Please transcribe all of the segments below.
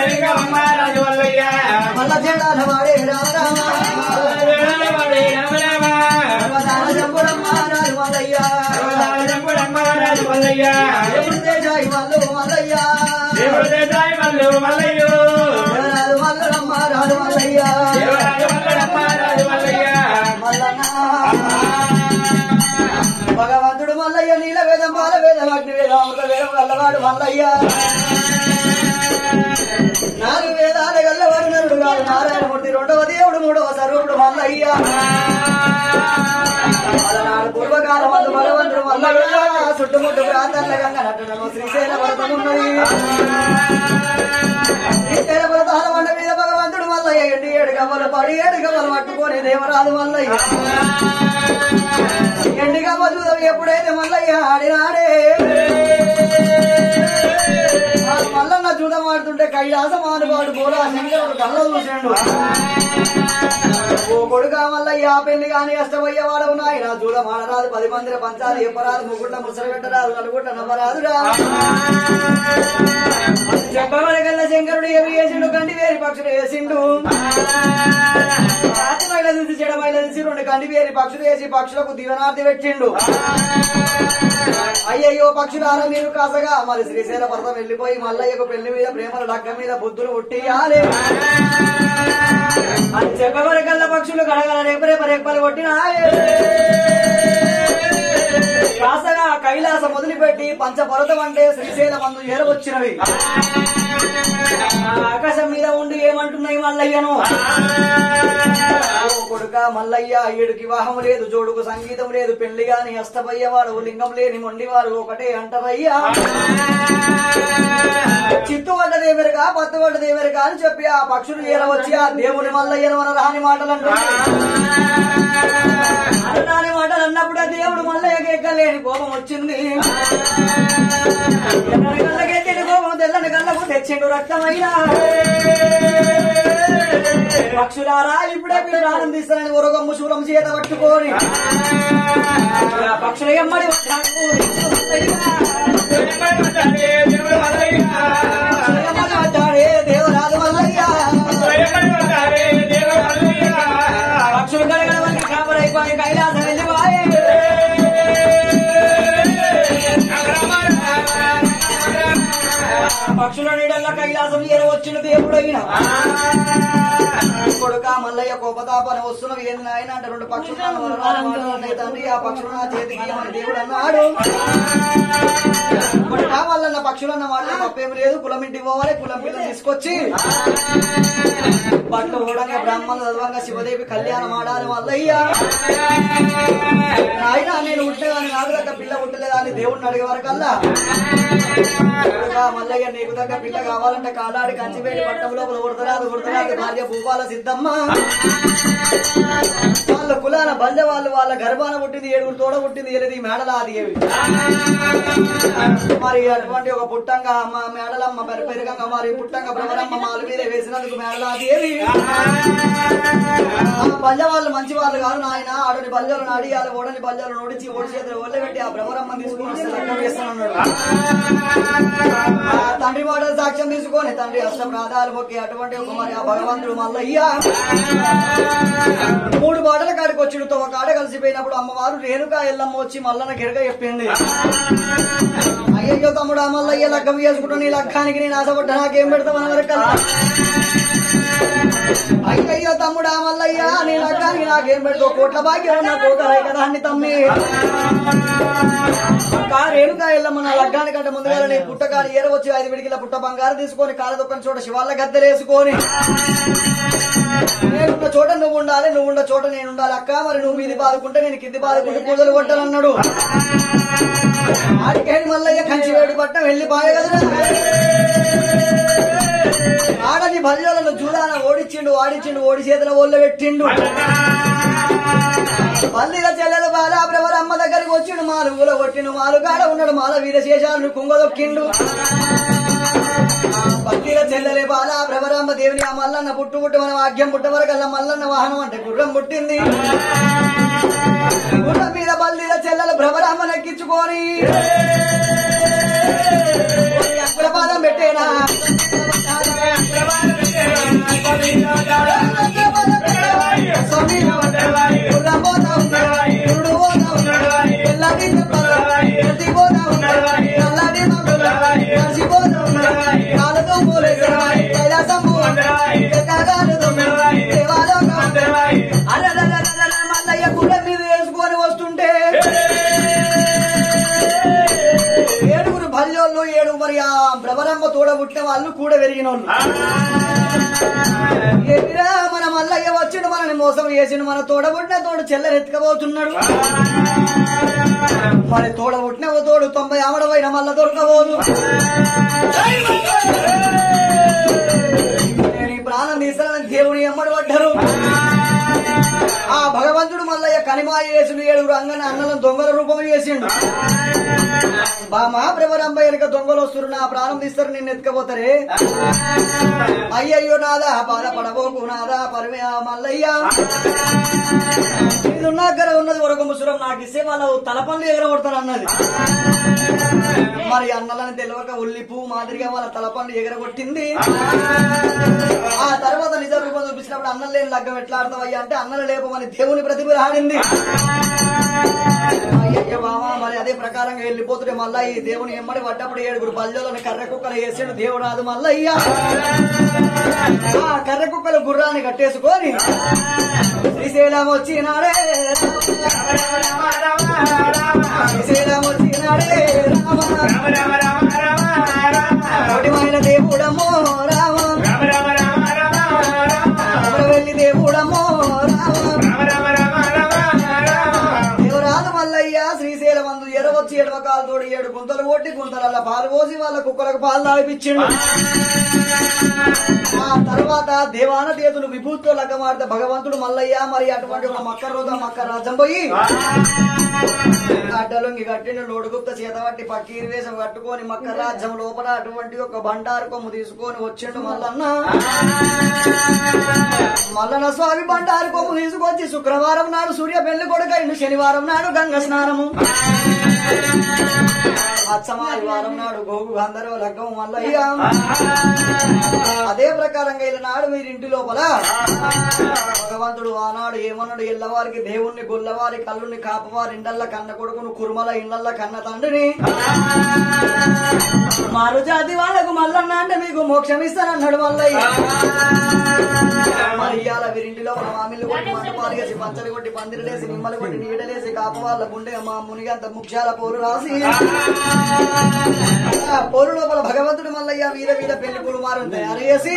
లింగమ్మ రాజు వల్లయ్య మల్ల చెడాల వాడే రామ సర్వదాన శంభుడమ్మ రాజు మల్లయ్య రాజు వల్లయ్య దేవుడి దేశాయి వాళ్ళు మల్లయ్య దేవుడు దేశాయి మల్లు మల్లయ్యో దేవరాజు మల్లరమ్మ రాజు మల్లయ్య దేవరాజు మల్లడమ్మ రాజు వల్లయ్య మల్లన్న భగవంతుడు మల్లయ్య నీల వేదం బాల వేదం అగ్ని వేదం అమృత వేదం గల్లవాడు మల్లయ్య నాలుగు వేదాల గల్లవాడు నరుడు కాదు నారాయణమూర్తి రెండవ దేవుడు మూడవ సర్వుడు మల్లయ్య అలనాడు పూర్వకాలం అందు భగవంతుడు మల్లయ్య చుట్టుముట్టు ప్రాంతాల గంగ నటనము శ్రీశైల పర్వతమున్నది శ్రీశైల పర్వతాల వంట మీద భగవంతుడు మల్లయ్య ఎండి ఏడు గవ్వలు పడి ఏడు గవ్వలు పట్టుకొని దేవరాజు మల్లయ్య ఎండి గవ్వ చూద్దాం ఎప్పుడైతే మల్లయ్య ఆడినాడే ఆ మల్లన్న చూడం ఆడుతుంటే కైలాసం ఆనువాడు బోలా శంకరుడు కళ్ళ చూసిండు ఓ కొడుకా మల్లయ్య పెళ్లి కాని అష్టమయ్యవాడవు నాయన చూడం ఆడరాదు పది మందిర పంచాలి ఎప్పరాదు ముగ్గుట్ల ముసలి పెట్టరాదు నలుగుట్ల నవ్వరాదురా చెప్పమని కల్లా శంకరుడు ఏమి చేసిండు కంటి వేరి పక్షులు వేసిండు రాతి మైల తీసి చెడ మైల తీసి రెండు కంటి వేరి పక్షులు వేసి పక్షులకు దీవనార్థి పెట్టిండు అయ్యయ్యో పక్షులారా మీరు కాసగా మరి శ్రీశైల పర్వతం వెళ్ళిపోయి మల్లయ్యకు పెళ్లి మీద ప్రేమల లగ్గ మీద బుద్ధులు ఉట్టియాలి అని చెప్పబడి కల్లా పక్షులు గడగల రేపు రేపు రేపలు కొట్టినాయే కాసగా కైలాసం మొదలుపెట్టి పంచపర్వతం అంటే శ్రీశైలం మందు ఏరవచ్చినవి ఆ ఆకాశం మీద ఉండి ఏమంటున్నాయి మల్లయ్యను ఓ కొడుక మల్లయ్య ఈడుకి వివాహం లేదు జోడుకు సంగీతం లేదు పెళ్లి గాని అష్టమయ్యవాడు లింగం లేని మొండివారు ఒకటే అంటారయ్యా చిత్తు పడ్డదేవరిగా పత్తు పడ్డదేవరిగా అని చెప్పి ఆ పక్షులు ఏరవచ్చి ఆ దేవుని మల్లయ్యను మన రాని మాటలు అంటున్నాయి రాని మాటలు అన్నప్పుడు ఆ దేవుడు మల్లయ్యకి ఎక్కలేని కోపం వచ్చింది ఎర్రని కళ్ళకి ఎక్కిన కోపం తెల్లని కళ్ళకు తెచ్చిండు రక్తమైనా పక్షులారా ఇప్పుడే మీరు ఆనందిస్తారని ఉరగమ్ము శూలం చేత పట్టుకొని ఆ పక్షుల ఎమ్మడి పక్షుల ఎమ్మడి పడ్డాడే దేవరాజు మల్లయ్య పక్షులు కడగడవల్లి కాపరైపోయి కైలాసం వెళ్ళిపోయి పక్షుల నీడల్లో కైలాసం ఏర వచ్చిన దేవుడైన కొడుక మల్లయ్య కోపతాపని వస్తున్నవి ఏంది నాయన అంటే రెండు పక్షులు నన్ను వరదానం మాట్లాడినాయి తండ్రి ఆ పక్షులు నా చేతికి ఇవ్వమని దేవుడు అన్నాడు కొడుక మల్లన్న పక్షులన్న మాట తప్పేం లేదు కులం ఇంటికి పోవాలి కులం పిల్లలు తీసుకొచ్చి పట్టు ఊడంగా బ్రాహ్మణులు చదవంగా శివదేవి కళ్యాణం ఆడాలి మల్లయ్య నాయన నేను ఉంటేదాన్ని నాకు దగ్గర పిల్ల పుట్టలేదా అని దేవుడిని అడిగే వరకల్లా కొడుకా మల్లయ్య నీకు దగ్గర పిల్ల కావాలంటే కాలాడి కంచివేడి పట్టం లోపల ఉడతరాదు ఉడతరాదు భార్య భూపాల సిద్ధమ్మ వాళ్ళ కులాన బందె వాళ్ళు వాళ్ళ గర్భాన పుట్టింది ఏడుగురు తోడ పుట్టింది ఎనిమిది మేడలాది ఏవి మరి అటువంటి ఒక పుట్టంగా అమ్మ మేడలమ్మ పెర పెరగంగా మరి పుట్టంగా భ్రమరమ్మ మాలు మీద వేసినందుకు మేడలాది ఏవి ఆ బల్య వాళ్ళు మంచి వాళ్ళు కాదు నాయన ఆడని బల్యలు నాడియాలి ఓడని బల్యలు నోడిచి ఓడి చేతులు ఒళ్ళి పెట్టి ఆ భ్రమరమ్మ తీసుకుని వస్తే లెక్క వేస్తున్నాడు ఆ తండ్రి మాట సాక్ష్యం తీసుకొని తండ్రి అష్టప్రాదాలు మొక్కి అటువంటి ఒక మరి ఆ భగవంతుడు మల్లయ్య మూడు బాటల కాడికి వచ్చి ఒక కాడ కలిసిపోయినప్పుడు అమ్మవారు రేణుకా ఎల్లమ్మ వచ్చి మల్లన్న గిరగ చెప్పింది అయ్యయ్యో తమ్ముడు ఆ మల్లయ్య లగ్గం చేసుకుంటూ నీ లగ్గానికి నేను ఆశపడ్డా నాకేం పెడతామని వరకు అయ్యయ్యో తమ్ముడు ఆ మల్లయ్య నీ లగ్గానికి నాకేం పెడతావు కోట్ల భాగ్యం ఉన్న కోకరాయి కదా అన్ని తమ్మి అక్క రేణుకా ఎల్లమ్మ నా లగ్గానికంటే ముందుగా నీ పుట్టకాడు ఏర వచ్చి ఐదు విడికిల పుట్ట బంగారు తీసుకొని కాళ్ళ దొక్కని చోట శివాళ్ళ గద్దెలేసుకొని నేనున్న చోట నువ్వు ఉండాలి నువ్వు ఉన్న చోట నేను ఉండాలి అక్క మరి నువ్వు ఇది బాదుకుంటే నేను కింది బాదుకుంటే పూజలు కొట్టాలన్నాడు ఆడికేని మల్లయ్య కంచి వేడి పట్టం వెళ్ళిపోయే కదా ఆడని బల్యోలను చూడాల ఓడిచ్చిండు వాడిచ్చిండు ఓడి చేతుల ఓళ్ళు పెట్టిండు బల్లిల చెల్లెలు బాలాబ్రవర్ అమ్మ దగ్గరికి వచ్చిండు మాలు ఊల కొట్టిండు మాలు కాడ ఉన్నాడు మాల వీరశేషాలను కుంగదొక్కిండు బల్లిల చెల్లెలే బాలాబ్రవరమ్మ దేవుని ఆ మల్లన్న పుట్టు పుట్టు మనం ఆగ్యం పుట్ట వరకల్లా మల్లన్న వాహనం అంటే గుర్రం పుట్టింది గుర్రం మీద బల్లిల చెల్లెలు భ్రమరమ్మ నెక్కించుకొని పాదం పెట్టేనా తోడ పుట్టిన వాళ్ళు కూడా పెరిగిన వాళ్ళు ఎదిరా మన మల్లయ్య వచ్చిండు మనని మోసం చేసిండు మన తోడ పుట్టిన తోడు చెల్లెలు ఎత్తుకపోతున్నాడు మరి తోడ పుట్టిన ఓ తోడు తొంభై ఆమడ పోయిన మళ్ళా దొరకబోదు నేను ఈ ప్రాణం తీసానని దేవుని ఎమ్మడి పడ్డారు ఆ భగవంతుడు మల్లయ్య కనిమాయ చేసుడు ఏడుగురు అంగన అన్నలను దొంగల రూపం చేసిండు బా మా ప్రభరంబ వెనుక దొంగలు వస్తున్నారు నా ప్రాణం తీస్తారు నిన్ను ఎత్తుకపోతారే అయ్యయ్యో నాదా బాధపడబోకు నాదా పరిమే మల్లయ్య ఇది దగ్గర ఉన్నది వరకు ముసురం నాకు ఇస్తే వాళ్ళ తలపండ్లు ఎగరగొడతాను అన్నది మరి అన్నలని తెలియక ఉల్లి పువ్వు మాదిరిగా వాళ్ళ తలపండు ఎగరగొట్టింది ఆ తర్వాత నిజ రూపం చూపించినప్పుడు అన్నం లేని లగ్గం ఎట్లా ఆడతావయ్యా అంటే అన్నలు లేపమని దేవుని ప్రతిభ ఆడింది అయ్యయ్య బావా మరి అదే ప్రకారంగా వెళ్ళిపోతుంటే మళ్ళా ఈ దేవుని ఎమ్మడి పడ్డప్పుడు ఏడుగురు బల్జలను కర్ర కుక్కలు వేసాడు దేవుడు రాదు మల్లయ్య ఆ కర్ర కుక్కలు గుర్రాన్ని కట్టేసుకొని శ్రీశైలం వచ్చినాడే శ్రీశైలం వచ్చినాడే రామ కోటిమైన దేవుడమ్మో రామ వెళ్ళి దేవుడమ్మో రామ దేవరాజు మల్లయ్య శ్రీశైలం అందు ఎరవచ్చి ఎడమకాలు తోడు ఏడు గుంతలు కొట్టి గుంతలల్ల పాలు పోసి వాళ్ళ కుక్కలకు పాలు తాగిపించిండు ఆ తర్వాత దేవాన చేతులు విభూతితో లగ్గమాడితే భగవంతుడు మల్లయ్య మరి అటువంటి ఒక మక్క రోజు మక్క రాజ్యం పోయి అడ్డలుంగి కట్టిన లోడుగుప్త చేత పట్టి పక్కీరి వేషం కట్టుకొని మక్క రాజ్యం లోపల అటువంటి ఒక బండారు కొమ్ము తీసుకొని వచ్చిండు మల్లన్న మల్లన్న స్వామి బండారు కొమ్ము తీసుకొచ్చి శుక్రవారం నాడు సూర్య పెళ్లి కొడుకైండు శనివారం నాడు గంగ స్నానము అచ్చమారి వారం నాడు గోగు గంధర్వ లగ్గం మల్లయ్య అదే ప్రకారంగా ఇలా నాడు మీరు ఇంటి లోపల భగవంతుడు ఆనాడు ఏమన్నాడు ఇళ్ళవారికి దేవుణ్ణి గొల్లవారి కళ్ళుని కాపవారి ఇండల్ల కన్న కొడుకును కుర్మల ఇండల్ల కన్న తండ్రిని మారు జాతి వాళ్ళకు మల్లన్న అంటే మీకు మోక్షం ఇస్తానన్నాడు మల్లయ్య మరి ఇవాళ వీరింటిలో మన మామిళ్ళు కొట్టి మంటపాలు వేసి పంచలు కొట్టి పందిరిలేసి నిమ్మలు కొట్టి నీడలేసి కాప వాళ్ళ గుండె మా మునిగంత ముఖ్యాల పోరు రాసి ఆ పోరు లోపల భగవంతుడు మల్లయ్య వీర వీర పెళ్లి పురుమారం తయారు చేసి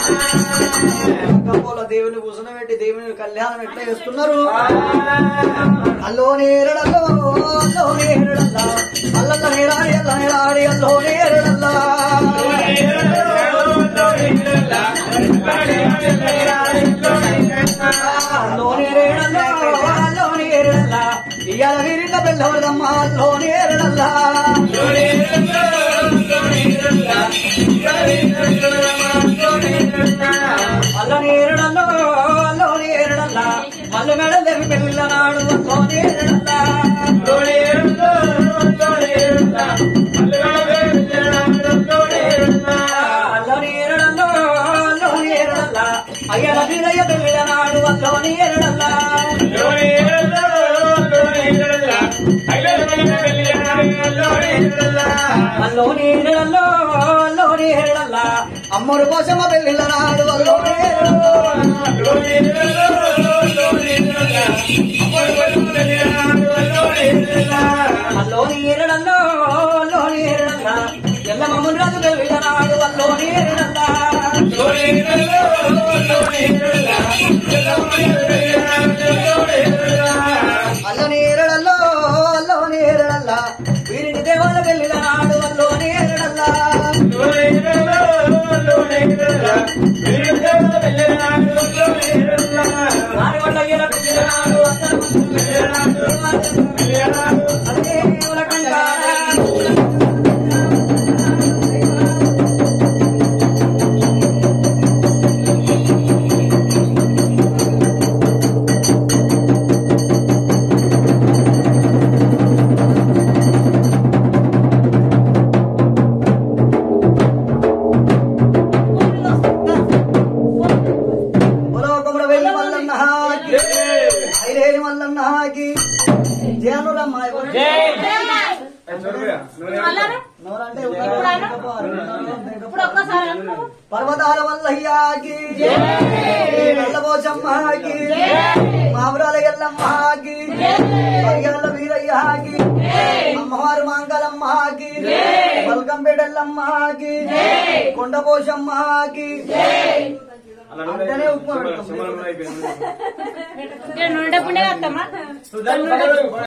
పోల దేవుని కూర్చునబెట్టి దేవుని కళ్యాణం ఎట్లా చేస్తున్నారు అల్లో నేరడల్లో అల్లో నేరడల్లా అల్లల్ల నేరాడి అల్ల నేరాడి అల్లో నేరడల్లా అల్లో నేరేడల్లా అల్లో నేరడల్లా ఇయ్యాల వీరిన పెళ్ళవదమ్మా అల్లో నేరడల్లా అల్ల నేరడల్లో అల్లో నేరడల్లా మల్ల మెడ తెరి పెళ్ళనాడు అల్లో నేరడల్లా అల్లో నేరడల్లో అల్లో నేరడల్లా అయ్యల వీరయ్య పెళ్ళనాడు అల్లో నేరడల్లా అల్లో నేరడల్లో అల్లో నేరడల్లా అమ్మడు కోసమ పెళ్ళనాడు అల్లో నేరడల్లో అల్లో నేరడల్లో అల్లో నేరడల్లా ఎల్ల మమ్మల్ని రాజు పెళ్ళనాడు అల్లో నేరడల్లా అల్ల నేరడల్లో అల్లో నేరడల్లా వీరిని దేవాల పెళ్ళినాడు అల్లో నేరడల్లా వారి వల్ల ఈల పెళ్ళినాడు అదే ఉలకండా. ఉలవకుమర వెళ్ళి మల్లన్న హాకి ఐరేని మల్లన్న హాకి జయనురమ్మ నోరంటే ఇప్పుడు ఒక్కసారి అనుకో. పర్వతాల వల్లయ్యాకి నల్లబోచమ్మకి మామిడాల ఎల్లమ్మకి పరిగెల్ల వీరయ్యకి అమ్మవారు మాంగళమ్మకి బల్కంపేటల్లమ్మకి కొండపోషమ్మకి అంటేనే ఉప్మా పెడతాం నుండే పుణ్య వస్తామా